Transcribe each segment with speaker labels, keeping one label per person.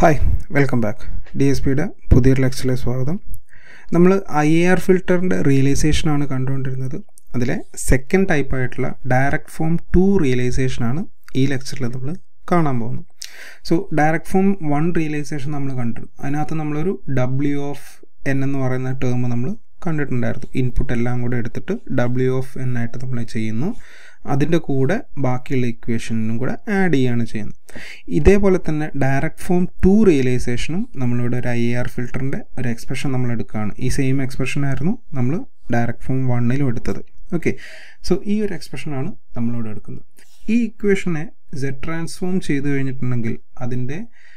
Speaker 1: hi welcome back D S പിയുടെ പുതിയൊരു ലെക്ചറിലേക്ക് സ്വാഗതം നമ്മൾ ഐ എ ആർ ഫിൽറ്ററിൻ്റെ റിയലൈസേഷനാണ് കണ്ടുകൊണ്ടിരുന്നത് അതിലെ സെക്കൻഡ് ടൈപ്പ് ആയിട്ടുള്ള ഡയറക്റ്റ് ഫോം ടു റിയലൈസേഷനാണ് ഈ ലെക്ചറിൽ നമ്മൾ കാണാൻ പോകുന്നത് so direct form one realisation നമ്മൾ കണ്ടു അതിനകത്ത് നമ്മളൊരു ഡബ്ല്യു ഓഫ് എൻ എന്ന് പറയുന്ന ടേം നമ്മൾ കണ്ടിട്ടുണ്ടായിരുന്നു ഇൻപുട്ട് എല്ലാം കൂടെ എടുത്തിട്ട് ഡബ്ല്യു ഓഫ് എൻ ആയിട്ട് നമ്മൾ ചെയ്യുന്നു അതിൻ്റെ കൂടെ ബാക്കിയുള്ള ഇക്വേഷനും കൂടെ ആഡ് ചെയ്യുകയാണ് ചെയ്യുന്നത് ഇതേപോലെ തന്നെ ഡയറക്റ്റ് ഫോം ടു റിയലൈസേഷനും നമ്മളിവിടെ ഒരു ഐ ആർ ഫിൽറ്ററിൻ്റെ ഒരു എക്സ്പ്രഷൻ നമ്മൾ എടുക്കുകയാണ് ഈ സെയിം എക്സ്പ്രഷൻ ആയിരുന്നു നമ്മൾ ഡയറക്റ്റ് ഫോം വണ്ണിലും എടുത്തത് ഓക്കെ സോ ഈ ഒരു എക്സ്പ്രഷനാണ് നമ്മളിവിടെ എടുക്കുന്നത് ഈ ഇക്വേഷനെ സെഡ് ട്രാൻസ്ഫോം ചെയ്തു കഴിഞ്ഞിട്ടുണ്ടെങ്കിൽ അതിൻ്റെ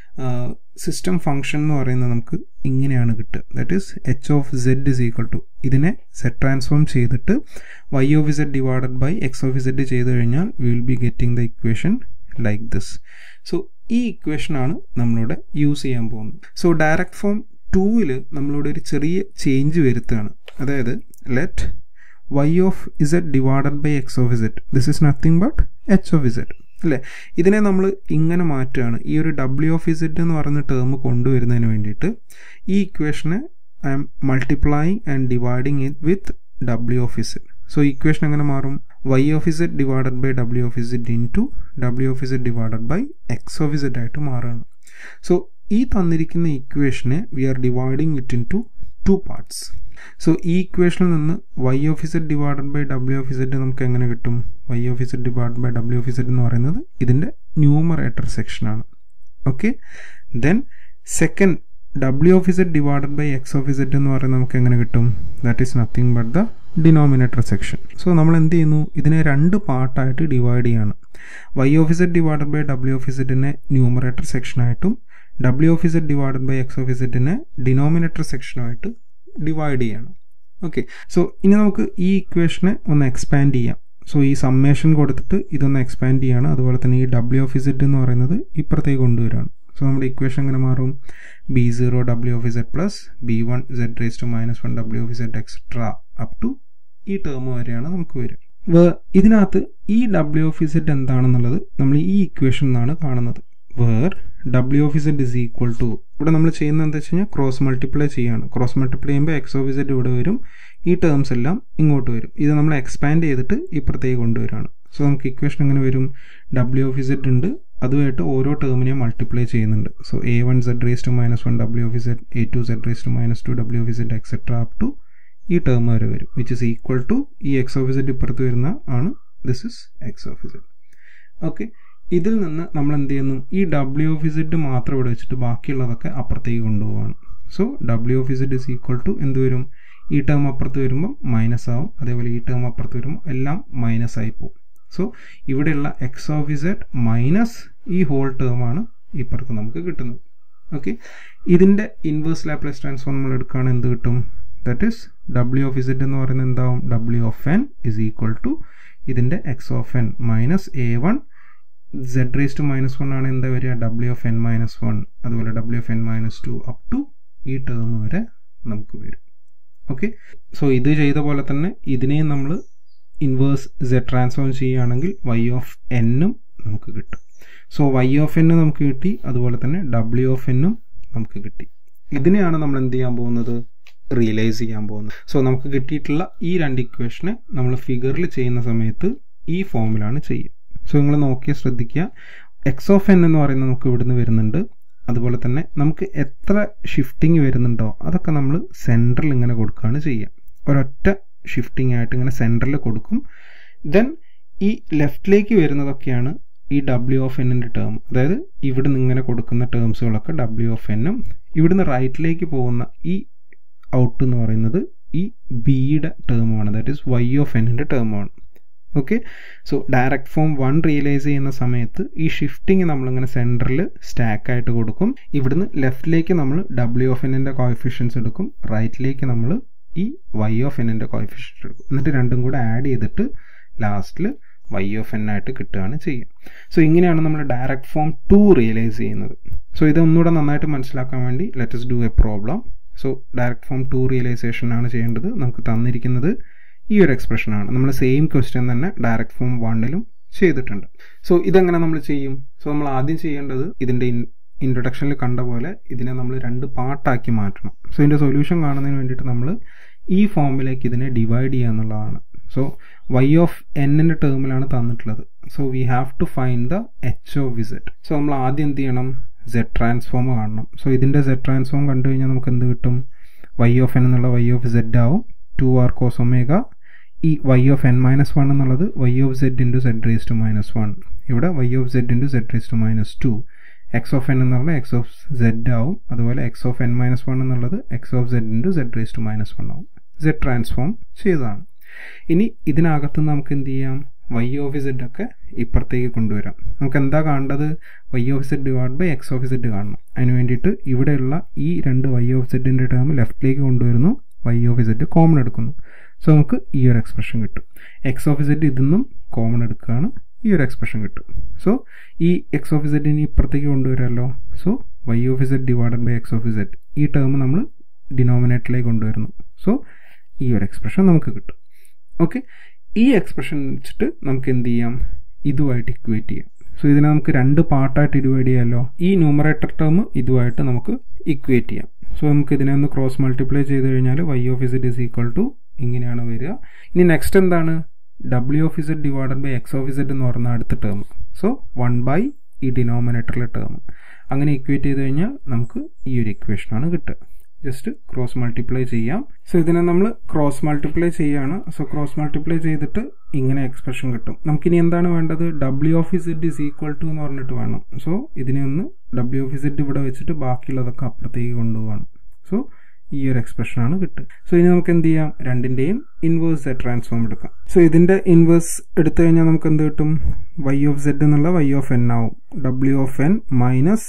Speaker 1: സിസ്റ്റം ഫംഗ്ഷൻ എന്ന് പറയുന്നത് നമുക്ക് ഇങ്ങനെയാണ് കിട്ടുക that is H of Z is equal to ഇതിനെ സെഡ് ട്രാൻസ്ഫോം ചെയ്തിട്ട് Y of Z divided by X of Z ചെയ്ത് കഴിഞ്ഞാൽ we will be getting the equation like this so ഈ ഇക്വേഷനാണ് നമ്മളിവിടെ യൂസ് ചെയ്യാൻ പോകുന്നത് സോ ഡയറക്റ്റ് ഫോം ടൂവിൽ നമ്മളിവിടെ ഒരു ചെറിയ ചേഞ്ച് വരുത്തുകയാണ് അതായത് let Y of Z divided by X of Z this is nothing but H of Z അല്ലേ ഇതിനെ നമ്മൾ ഇങ്ങനെ മാറ്റുകയാണ് ഈ ഒരു ഡബ്ല്യു ഓഫ് ഇസഡ് എന്ന് പറയുന്ന ടേം കൊണ്ടുവരുന്നതിന് വേണ്ടിയിട്ട് ഈ ഇക്വേഷനെ I am multiplying and dividing it with W of Z so equation എങ്ങനെ മാറും Y of Z divided by W of Z into W of Z divided by X of Z ആയിട്ട് മാറുകയാണ് so ഈ തന്നിരിക്കുന്ന ഇക്വേഷനെ we are dividing it into two parts so ഈ ഇക്വേഷനിൽ നിന്ന് Y of Z divided by W of Z നമുക്ക് എങ്ങനെ കിട്ടും Y of Z divide by W of Z എന്ന് പറയുന്നത് ഇതിൻ്റെ ന്യൂമറേറ്റർ സെക്ഷനാണ് okay then second W of Z divided by X of Z എന്ന് പറയുന്നത് നമുക്ക് എങ്ങനെ കിട്ടും that is nothing but the denominator section so നമ്മൾ എന്ത് ചെയ്യുന്നു ഇതിനെ രണ്ട് പാർട്ടായിട്ട് ഡിവൈഡ് ചെയ്യാണ് Y of Z divided by W of ഇസഡിനെ ന്യൂമറേറ്റർ സെക്ഷനായിട്ടും W of Z divided by X of ഇസഡിനെ ഡിനോമിനേറ്റർ സെക്ഷനുമായിട്ട് ഡിവൈഡ് ചെയ്യണം ഓക്കെ സോ ഇനി നമുക്ക് ഈ ഇക്വേഷനെ ഒന്ന് എക്സ്പാൻഡ് ചെയ്യാം സോ ഈ സമ്മേഷൻ കൊടുത്തിട്ട് ഇതൊന്ന് എക്സ്പാൻഡ് ചെയ്യാണ് അതുപോലെ തന്നെ ഈ ഡബ്ല്യു ഓഫ് ഇസഡ് എന്ന് പറയുന്നത് ഇപ്പുറത്തേക്ക് കൊണ്ടുവരികയാണ് സോ നമ്മുടെ ഇക്വേഷൻ എങ്ങനെ മാറും B zero W of Z plus B one Z raise to minus one W of Z etcetera up to ഈ ടേം വരെയാണ് നമുക്ക് വരിക ഇതിനകത്ത് ഈ ഡബ്ല്യു ഓഫ് ഇസഡ് എന്താണെന്നുള്ളത് നമ്മൾ ഈ ഇക്വേഷൻ നിന്നാണ് കാണുന്നത് where W of Z is equal to ഇവിടെ നമ്മൾ ചെയ്യുന്നത് എന്താ വെച്ച് കഴിഞ്ഞാൽ ക്രോസ് മൾട്ടിപ്ലൈ ചെയ്യാണ് ക്രോസ് മൾട്ടിപ്ലൈ ചെയ്യുമ്പോൾ എക്സ് ഓഫ് ഇസഡ് ഇവിടെ വരും ഈ ടേംസ് എല്ലാം ഇങ്ങോട്ട് വരും ഇത് നമ്മൾ എക്സ്പാൻഡ് ചെയ്തിട്ട് ഇപ്പുറത്തേക്ക് കൊണ്ടുവരികയാണ് സോ നമുക്ക് ഇക്വേഷൻ എങ്ങനെ വരും ഡബ്ല്യു ഓഫ് ഇസഡ് ഉണ്ട് അതുമായിട്ട് ഓരോ ടേമിനെയും മൾട്ടിപ്ലൈ ചെയ്യുന്നുണ്ട് so A one Z raise to minus one W of Z A two Z raise to minus two W of Z etcetera up to ഈ ടേം വരെ വരും വിച്ച് ഇസ് ഈക്വൽ ടു ഈ X of Z ഇപ്പുറത്ത് വരുന്ന ആണ് this is X of Z okay ഇതിൽ നിന്ന് നമ്മൾ എന്ത് ചെയ്യുന്നു ഈ ഡബ്ല്യു ഓഫ് ഇസഡ് മാത്രം ഇവിടെ വെച്ചിട്ട് ബാക്കിയുള്ളതൊക്കെ അപ്പുറത്തേക്ക് കൊണ്ടുപോവാണ് so W of Z is equal to എന്ത് വരും ഈ ടേം അപ്പുറത്ത് വരുമ്പോൾ മൈനസ് ആവും അതേപോലെ ഈ ടേം അപ്പുറത്ത് വരുമ്പോൾ എല്ലാം മൈനസ് ആയി പോകും സോ ഇവിടെയുള്ള എക്സ് ഓഫ് ഇസഡ് മൈനസ് ഈ ഹോൾ ടേമാണ് ഇപ്പുറത്ത് നമുക്ക് കിട്ടുന്നത് ഓക്കെ ഇതിൻ്റെ ഇൻവേഴ്സ് ലാപ്ലേസ് ട്രാൻസ്ഫോം നമ്മൾ എടുക്കുകയാണെങ്കിൽ എന്ത് കിട്ടും that is W of Z എന്ന് പറയുന്നത് എന്താവും W of N is equal to ഇതിൻ്റെ X of N minus A one Z raise to minus one ആണ് എന്താ വരിക W of N minus one അതുപോലെ W of N minus two up to ഈ term വരെ നമുക്ക് വരും ഓക്കെ സോ ഇത് ചെയ്ത പോലെ തന്നെ ഇതിനെയും നമ്മൾ ഇൻവേഴ്സ് സെഡ് ട്രാൻസ്ഫോം ചെയ്യുകയാണെങ്കിൽ വൈ ഓഫ് എന്നും നമുക്ക് കിട്ടും സോ വൈ ഓഫ് എന്നും നമുക്ക് കിട്ടി അതുപോലെ തന്നെ ഡബ്ല്യു ഓഫ് എന്നും നമുക്ക് കിട്ടി ഇതിനെയാണ് നമ്മൾ എന്ത് ചെയ്യാൻ പോകുന്നത് റിയലൈസ് ചെയ്യാൻ പോകുന്നത് സോ നമുക്ക് കിട്ടിയിട്ടുള്ള ഈ രണ്ട് ഇക്വേഷനെ നമ്മൾ ഫിഗറിൽ ചെയ്യുന്ന സമയത്ത് ഈ ഫോമിലാണ് ചെയ്യുക സോ നിങ്ങൾ നോക്കിയാൽ ശ്രദ്ധിക്കുക എക്സ് ഓഫ് എൻ എന്ന് പറയുന്നത് നമുക്ക് ഇവിടുന്ന് വരുന്നുണ്ട് അതുപോലെ തന്നെ നമുക്ക് എത്ര ഷിഫ്റ്റിംഗ് വരുന്നുണ്ടോ അതൊക്കെ നമ്മൾ സെൻറ്ററിൽ ഇങ്ങനെ കൊടുക്കുകയാണ് ചെയ്യുക ഒരൊറ്റ ഷിഫ്റ്റിംഗ് ആയിട്ട് ഇങ്ങനെ സെൻറ്ററിൽ കൊടുക്കും ദെൻ ഈ ലെഫ്റ്റിലേക്ക് വരുന്നതൊക്കെയാണ് ഈ ഡബ്ല്യു ഓഫ് എന്നിൻ്റെ ടേം അതായത് ഇവിടുന്ന് ഇങ്ങനെ കൊടുക്കുന്ന ടേംസുകളൊക്കെ ഡബ്ല്യു ഓഫ് എന്നും ഇവിടുന്ന് റൈറ്റിലേക്ക് പോകുന്ന ഈ ഔട്ട് എന്ന് പറയുന്നത് ഈ ബിയുടെ ടേമാണ് ദാറ്റ് ഈസ് വൈ ഓഫ് എന്നിൻ്റെ ടേമാണ് okay so direct form one realise ചെയ്യുന്ന സമയത്ത് ഈ ഷിഫ്റ്റിംഗ് നമ്മളിങ്ങനെ സെൻറ്ററിൽ സ്റ്റാക്ക് ആയിട്ട് കൊടുക്കും ഇവിടുന്ന് ലെഫ്റ്റിലേക്ക് നമ്മൾ ഡബ്ല്യു ഓഫ് എന്നിൻ്റെ കോയിഫിഷ്യൻസ് എടുക്കും റൈറ്റിലേക്ക് നമ്മൾ ഈ വൈ ഓഫ് എന്നിൻ്റെ കോയിഫിഷ്യൻസ് എടുക്കും എന്നിട്ട് രണ്ടും കൂടെ ആഡ് ചെയ്തിട്ട് ലാസ്റ്റിൽ വൈ ഓഫ് എൻ ആയിട്ട് കിട്ടുകയാണ് ചെയ്യുക സോ ഇങ്ങനെയാണ് നമ്മൾ ഡയറക്റ്റ് ഫോം ടു റിയലൈസ് ചെയ്യുന്നത് സോ ഇതൊന്നുകൂടെ നന്നായിട്ട് മനസ്സിലാക്കാൻ വേണ്ടി let's do a problem so direct form two realisation ആണ് ചെയ്യേണ്ടത് നമുക്ക് തന്നിരിക്കുന്നത് ഈ ഒരു എക്സ്പ്രഷനാണ് നമ്മൾ സെയിം ക്വസ്റ്റ്യൻ തന്നെ ഡയറക്റ്റ് ഫോം വണ്ണിലും ചെയ്തിട്ടുണ്ട് സോ ഇതെങ്ങനെ നമ്മൾ ചെയ്യും സോ നമ്മൾ ആദ്യം ചെയ്യേണ്ടത് ഇതിൻ്റെ ഇൻട്രൊഡക്ഷനിൽ കണ്ട പോലെ ഇതിനെ നമ്മൾ രണ്ട് പാർട്ടാക്കി മാറ്റണം സോ ഇതിൻ്റെ സൊല്യൂഷൻ കാണുന്നതിന് വേണ്ടിയിട്ട് നമ്മൾ ഈ ഫോമിലേക്ക് ഇതിനെ ഡിവൈഡ് ചെയ്യുക എന്നുള്ളതാണ് സോ വൈ ഓഫ് എന്നിൻ്റെ ടേമിലാണ് തന്നിട്ടുള്ളത് so we have to find the H of visit so നമ്മൾ ആദ്യം എന്ത് ചെയ്യണം സെഡ് ട്രാൻസ്ഫോം കാണണം സോ ഇതിൻ്റെ സെഡ് ട്രാൻസ്ഫോം കണ്ടു കഴിഞ്ഞാൽ നമുക്ക് എന്ത് കിട്ടും വൈ ഓഫ് എൻ എന്നുള്ള വൈ ഓഫ് സെഡ് ആവും ടു ആർ കോസ് ഒമേഗ ഈ Y of N minus one എന്നുള്ളത് Y of Z into Z raise to minus one ഇവിടെ Y of Z into Z raise to minus two X of N എന്നുള്ള X of Z ആവും അതുപോലെ X of N minus one എന്നുള്ളത് X of Z into Z raise to minus one ആവും Z transform ചെയ്തതാണ് ഇനി ഇതിനകത്ത് നമുക്ക് എന്ത് ചെയ്യാം വൈ ഓഫ് സെഡ് ഒക്കെ ഇപ്പുറത്തേക്ക് കൊണ്ടുവരാം നമുക്ക് എന്താ കാണേണ്ടത് Y of Z divide by X of Z കാണണം അതിന് വേണ്ടിയിട്ട് ഇവിടെയുള്ള ഈ രണ്ട് വൈ ഓഫ് സെഡിൻ്റെ ടേം ലെഫ്റ്റിലേക്ക് കൊണ്ടുവരുന്നു വൈ ഓഫ് സെഡ് കോമൺ എടുക്കുന്നു സോ നമുക്ക് ഈ ഒരു എക്സ്പ്രഷൻ കിട്ടും എക്സ് ഓഫ് സെഡ് ഇതിന്നും കോമൺ എടുക്കുകയാണ് ഈ ഒരു എക്സ്പ്രഷൻ കിട്ടും സോ ഈ എക്സ് ഓഫ് സെഡിനെ ഇപ്പുറത്തേക്ക് കൊണ്ടുവരാമല്ലോ so Y of Z divided by X of Z ഈ ടേം നമ്മൾ ഡിനോമിനേറ്ററിലേക്ക് കൊണ്ടുവരുന്നു സോ ഈ ഒരു എക്സ്പ്രഷൻ നമുക്ക് കിട്ടും ഓക്കെ ഈ എക്സ്പ്രഷൻ വെച്ചിട്ട് നമുക്ക് എന്ത് ചെയ്യാം ഇതുമായിട്ട് ഇക്വേറ്റ് ചെയ്യാം സോ ഇതിനെ നമുക്ക് രണ്ട് പാർട്ടായിട്ട് ഡിവൈഡ് ചെയ്യാമല്ലോ ഈ ന്യൂമറേറ്റർ ടേം ഇതുമായിട്ട് നമുക്ക് ഇക്വേറ്റ് ചെയ്യാം സോ നമുക്ക് ഇതിനെ ഒന്ന് ക്രോസ് മൾട്ടിപ്ലൈ ചെയ്ത് കഴിഞ്ഞാൽ Y of Z is equal to ഇങ്ങനെയാണ് വരിക ഇനി നെക്സ്റ്റ് എന്താണ് W of Z divided by X of Z എന്ന് പറഞ്ഞ അടുത്ത ടേം സോ വൺ ബൈ ഈ ഡിനോമിനേറ്ററിലെ ടേം അങ്ങനെ ഇക്വേറ്റ് ചെയ്ത് കഴിഞ്ഞാൽ നമുക്ക് ഈ ഒരു ഇക്വേഷനാണ് കിട്ടുക ജസ്റ്റ് ക്രോസ് മൾട്ടിപ്ലൈ ചെയ്യാം സോ ഇതിനെ നമ്മൾ ക്രോസ് മൾട്ടിപ്ലൈ ചെയ്യാണ് സോ ക്രോസ് മൾട്ടിപ്ലൈ ചെയ്തിട്ട് ഇങ്ങനെ എക്സ്പ്രഷൻ കിട്ടും നമുക്കിനി എന്താണ് വേണ്ടത് W of Z is equal to എന്ന് പറഞ്ഞിട്ട് വേണം സോ ഇതിനെ ഒന്ന് ഡബ്ല്യു ഓഫ് ഇസഡ് ഇവിടെ വെച്ചിട്ട് ബാക്കിയുള്ളതൊക്കെ അപ്പുറത്തേക്ക് കൊണ്ടുപോകണം സോ ഈ ഒരു എക്സ്പ്രഷനാണ് കിട്ടുക സോ ഇനി നമുക്ക് എന്ത് ചെയ്യാം രണ്ടിന്റെയും ഇൻവേഴ്സ് ട്രാൻസ്ഫോം എടുക്കാം സോ ഇതിന്റെ ഇൻവേഴ്സ് എടുത്തു കഴിഞ്ഞാൽ നമുക്ക് എന്ത് കിട്ടും വൈ ഓഫ് സെഡ് എന്നുള്ള വൈ ഓഫ് എൻ ആവും W of N minus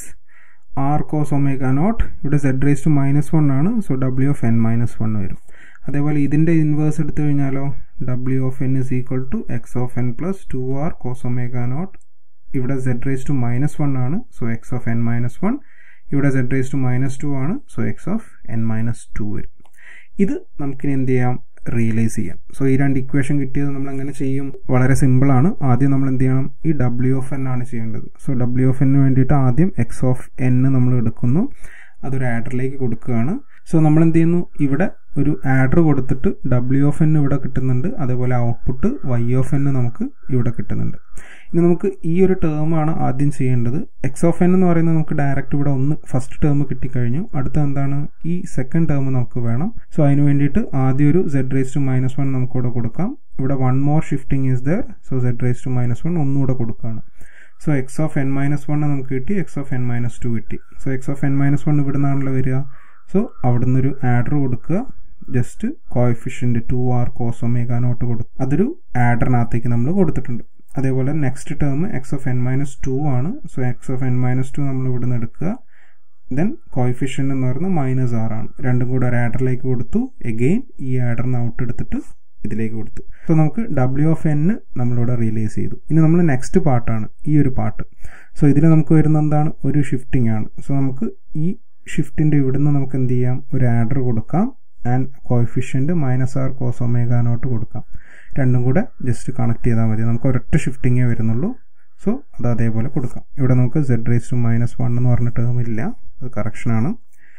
Speaker 1: R cos omega naught ഇവിടെ Z raise to minus one ആണ് so W of N minus one വരും അതേപോലെ ഇതിന്റെ ഇൻവേഴ്സ് എടുത്തു കഴിഞ്ഞാലോ W of N is equal to X of N plus two R cos omega naught ഇവിടെ Z raise to minus one ആണ് so X of N minus one ഇവിടെ Z raise to minus two ആണ് so X of N minus two വരും ഇത് നമുക്കിനി എന്ത് ചെയ്യാം realise ചെയ്യാം സോ ഈ രണ്ട് ഇക്വേഷൻ കിട്ടിയത് നമ്മൾ എങ്ങനെ ചെയ്യും വളരെ സിമ്പിൾ ആണ് ആദ്യം നമ്മൾ എന്ത് ചെയ്യണം ഈ ഡബ്ല്യു ഓഫ് എൻ ആണ് ചെയ്യേണ്ടത് സോ ഡബ്ല്യു ഓഫ് എന്നിന് വേണ്ടിയിട്ട് ആദ്യം എക്സ് ഓഫ് എൻ നമ്മൾ എടുക്കുന്നു അതൊരു ആഡറിലേക്ക് കൊടുക്കുകയാണ് സോ നമ്മൾ എന്ത് ചെയ്യുന്നു ഇവിടെ ഒരു ആഡർ കൊടുത്തിട്ട് ഡബ്ല്യു ഓഫ് എൻ ഇവിടെ കിട്ടുന്നുണ്ട് അതേപോലെ ഔട്ട്പുട്ട് വൈ ഓഫ് എൻ നമുക്ക് ഇവിടെ കിട്ടുന്നുണ്ട് ഇനി നമുക്ക് ഈ ഒരു ടേമാണ് ആദ്യം ചെയ്യേണ്ടത് എക്സ് ഓഫ് എൻ എന്ന് പറയുന്നത് നമുക്ക് ഡയറക്റ്റ് ഇവിടെ ഒന്ന് ഫസ്റ്റ് ടേം കിട്ടിക്കഴിഞ്ഞു അടുത്ത എന്താണ് ഈ സെക്കൻഡ് ടേം നമുക്ക് വേണം സോ അതിന് വേണ്ടിയിട്ട് ആദ്യം ഒരു Z raise to minus one നമുക്ക് ഇവിടെ കൊടുക്കാം ഇവിടെ one more shifting is there so Z raise to minus one ഒന്നുകൂടെ കൊടുക്കുകയാണ് so X of N minus one നമുക്ക് കിട്ടി X of N minus two കിട്ടി so X of N minus one ഇവിടെ നിന്നാണല്ലോ വരിക സോ അവിടുന്ന് ഒരു ആഡർ കൊടുക്കുക just coefficient two R cos omega naught കൊടുക്കും അതൊരു ആഡറിനകത്തേക്ക് നമ്മൾ കൊടുത്തിട്ടുണ്ട് അതേപോലെ next term X of N minus two ആണ് so X of N minus two നമ്മൾ ഇവിടെ നിന്ന് എടുക്കുക ദെൻ കോയിഫിഷ്യൻ്റ് എന്ന് പറയുന്നത് മൈനസ് ആർ ആണ് രണ്ടും കൂടെ ഒരു ആഡറിലേക്ക് കൊടുത്തു എഗെയിൻ ഈ ആഡറിന് ഔട്ട് എടുത്തിട്ട് ഇതിലേക്ക് കൊടുത്തു സോ നമുക്ക് ഡബ്ല്യു ഓഫ് എൻ നമ്മളിവിടെ റിയലൈസ് ചെയ്തു ഇനി നമ്മൾ നെക്സ്റ്റ് പാർട്ടാണ് ഈ ഒരു പാർട്ട് സോ ഇതിൽ നമുക്ക് വരുന്ന എന്താണ് ഒരു ഷിഫ്റ്റിംഗ് ആണ് സോ നമുക്ക് ഈ ഷിഫ്റ്റിൻ്റെ ഇവിടുന്ന് നമുക്ക് എന്ത് ചെയ്യാം ഒരു ആഡർ കൊടുക്കാം and coefficient minus R cos omega naught കൊടുക്കാം രണ്ടും കൂടെ ജസ്റ്റ് കണക്ട് ചെയ്താൽ മതി നമുക്ക് ഒരൊറ്റ ഷിഫ്റ്റിങ്ങേ വരുന്നുള്ളൂ സോ അത് അതേപോലെ കൊടുക്കാം ഇവിടെ നമുക്ക് Z raise to minus one എന്ന് പറഞ്ഞ ടേം ഇല്ല അത് കറക്ഷനാണ്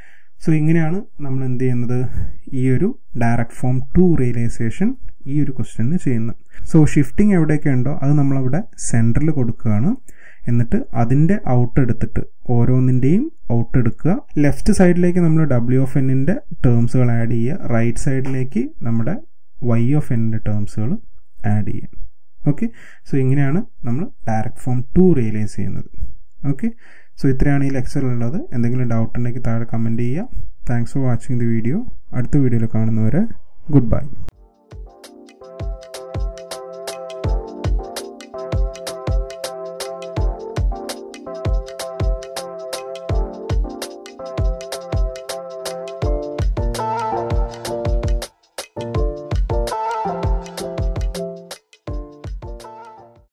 Speaker 1: സോ ഇങ്ങനെയാണ് നമ്മൾ എന്ത് ചെയ്യുന്നത് ഈ ഒരു ഡയറക്റ്റ് ഫോം ടു റിയലൈസേഷൻ ഈ ഒരു ക്വസ്റ്റ്യന് ചെയ്യുന്നത് സോ ഷിഫ്റ്റിംഗ് എവിടെയൊക്കെ ഉണ്ടോ അത് നമ്മളവിടെ സെൻറ്ററിൽ കൊടുക്കുകയാണ് എന്നിട്ട് അതിൻ്റെ ഔട്ട് എടുത്തിട്ട് ഓരോന്നിൻ്റെയും ഔട്ട് എടുക്കുക ലെഫ്റ്റ് സൈഡിലേക്ക് നമ്മൾ ഡബ്ല്യു ഓഫ് എന്നിൻ്റെ ടേംസുകൾ ആഡ് ചെയ്യുക റൈറ്റ് സൈഡിലേക്ക് നമ്മുടെ വൈ ഓഫ് എന്നിൻ്റെ ടേംസുകൾ ആഡ് ചെയ്യുക ഓക്കെ സോ ഇങ്ങനെയാണ് നമ്മൾ ഡയറക്റ്റ് ഫോം ടു റിയലൈസ് ചെയ്യുന്നത് ഓക്കെ സോ ഇത്രയാണ് ഈ ലെക്ചറിലുള്ളത് എന്തെങ്കിലും ഡൗട്ട് ഉണ്ടെങ്കിൽ താഴെ കമൻറ്റ് ചെയ്യുക thanks for watching the video അടുത്ത വീഡിയോയിൽ കാണുന്നവരെ ഗുഡ് ബൈ